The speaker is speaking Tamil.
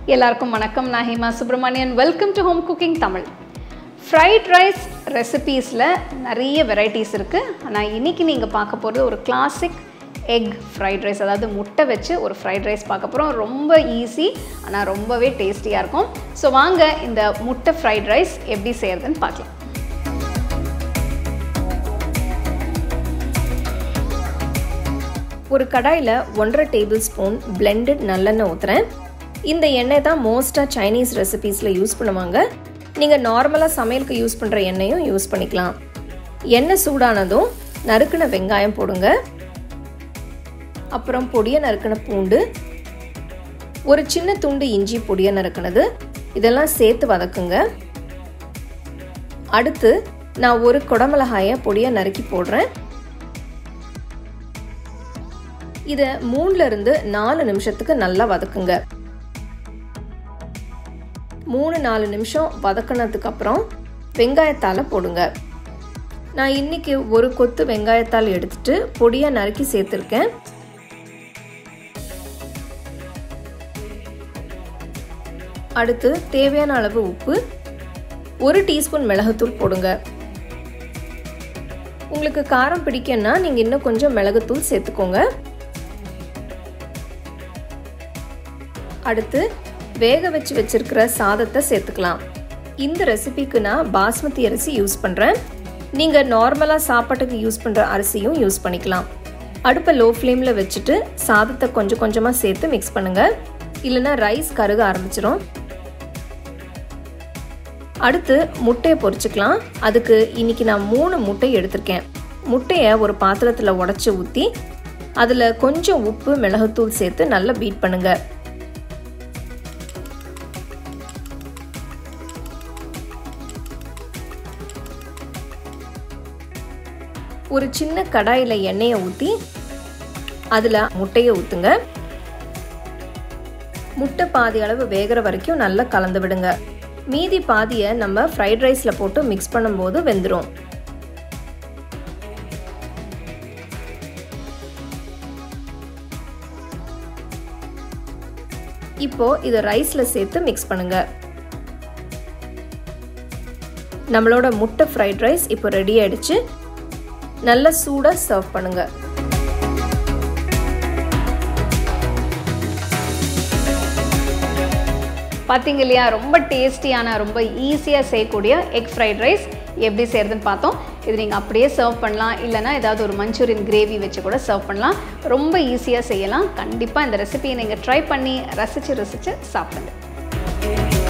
எல்லாருக்கும் வணக்கம் நான் Hema Subramanian welcome to home cooking Tamil fried rice ரெசிபீஸில் நிறைய வெரைட்டிஸ் இருக்குது ஆனால் இன்றைக்கி நீங்கள் பார்க்க போகிறது ஒரு கிளாசிக் எக் ஃப்ரைட் ரைஸ் அதாவது முட்டை வச்சு ஒரு ஃப்ரைட் ரைஸ் பார்க்க போகிறோம் ரொம்ப ஈஸி ஆனால் ரொம்பவே டேஸ்டியாக இருக்கும் ஸோ வாங்க இந்த முட்டை ஃப்ரைட் ரைஸ் எப்படி செய்கிறதுன்னு பார்க்கலாம் ஒரு கடாயில் ஒன்றரை டேபிள் ஸ்பூன் பிளெண்டட் நல்லெண்ணெய் ஊற்றுறேன் இந்த எண்ணெய் தான் மோஸ்ட்டாக சைனீஸ் ரெசிபீஸில் யூஸ் பண்ணுவாங்க நீங்கள் நார்மலாக சமையலுக்கு யூஸ் பண்ணுற எண்ணெயும் யூஸ் பண்ணிக்கலாம் எண்ணெய் சூடானதும் நறுக்கின வெங்காயம் போடுங்க அப்புறம் பொடியை நறுக்கின பூண்டு ஒரு சின்ன துண்டு இஞ்சி பொடியை நறுக்கினது இதெல்லாம் சேர்த்து வதக்குங்க அடுத்து நான் ஒரு குடமிளகாயை பொடியை நறுக்கி போடுறேன் இதை மூணுல இருந்து நாலு நிமிஷத்துக்கு நல்லா வதக்குங்க மூணு நாலு நிமிஷம் வதக்கினதுக்கு அப்புறம் வெங்காயத்தால் போடுங்க நான் இன்னைக்கு ஒரு கொத்து வெங்காயத்தால் எடுத்துட்டு பொடியை நறுக்கி சேர்த்துருக்கேன் அடுத்து தேவையான அளவு உப்பு ஒரு டீஸ்பூன் மிளகுத்தூள் போடுங்க உங்களுக்கு காரம் பிடிக்கும்னா நீங்கள் இன்னும் கொஞ்சம் மிளகுத்தூள் சேர்த்துக்கோங்க அடுத்து வேக வச்சு வச்சிருக்கிற சாதத்தை சேர்த்துக்கலாம் இந்த ரெசிபிக்கு நான் பாஸ்மதி அரிசி யூஸ் பண்ணுறேன் நீங்கள் நார்மலாக சாப்பாட்டுக்கு யூஸ் பண்ணுற அரிசியும் யூஸ் பண்ணிக்கலாம் அடுப்பை லோ ஃப்ளேமில் வச்சுட்டு சாதத்தை கொஞ்சம் கொஞ்சமாக சேர்த்து மிக்ஸ் பண்ணுங்கள் இல்லைன்னா ரைஸ் கருக ஆரம்பிச்சிடும் அடுத்து முட்டையை பொரிச்சுக்கலாம் அதுக்கு இன்னைக்கு நான் மூணு முட்டை எடுத்திருக்கேன் முட்டையை ஒரு பாத்திரத்தில் உடச்சி ஊற்றி அதில் கொஞ்சம் உப்பு மிளகுத்தூள் சேர்த்து நல்லா பீட் பண்ணுங்கள் ஒரு சின்ன கடாயில் எண்ணெயை ஊற்றி அதில் முட்டையை ஊற்றுங்க முட்டை பாதி அளவு வேகிற வரைக்கும் நல்லா கலந்து விடுங்க மீதி பாதியை நம்ம ஃப்ரைட் ரைஸில் போட்டு மிக்ஸ் பண்ணும்போது வெந்துடும் இப்போ இதை ரைஸில் சேர்த்து மிக்ஸ் பண்ணுங்க நம்மளோட முட்டை ஃப்ரைட் ரைஸ் இப்போ ரெடி ஆயிடுச்சு நல்ல சூடாக சர்வ் பண்ணுங்க பார்த்தீங்க இல்லையா ரொம்ப டேஸ்டியான ரொம்ப ஈஸியாக செய்யக்கூடிய எக் ஃப்ரைட் ரைஸ் எப்படி செய்கிறதுன்னு பார்த்தோம் இது நீங்கள் அப்படியே சர்வ் பண்ணலாம் இல்லைனா ஏதாவது ஒரு மஞ்சூரியன் கிரேவி வச்சு கூட சர்வ் பண்ணலாம் ரொம்ப ஈஸியாக செய்யலாம் கண்டிப்பாக இந்த ரெசிபியை நீங்கள் ட்ரை பண்ணி ரசித்து ரசித்து சாப்பிடுங்க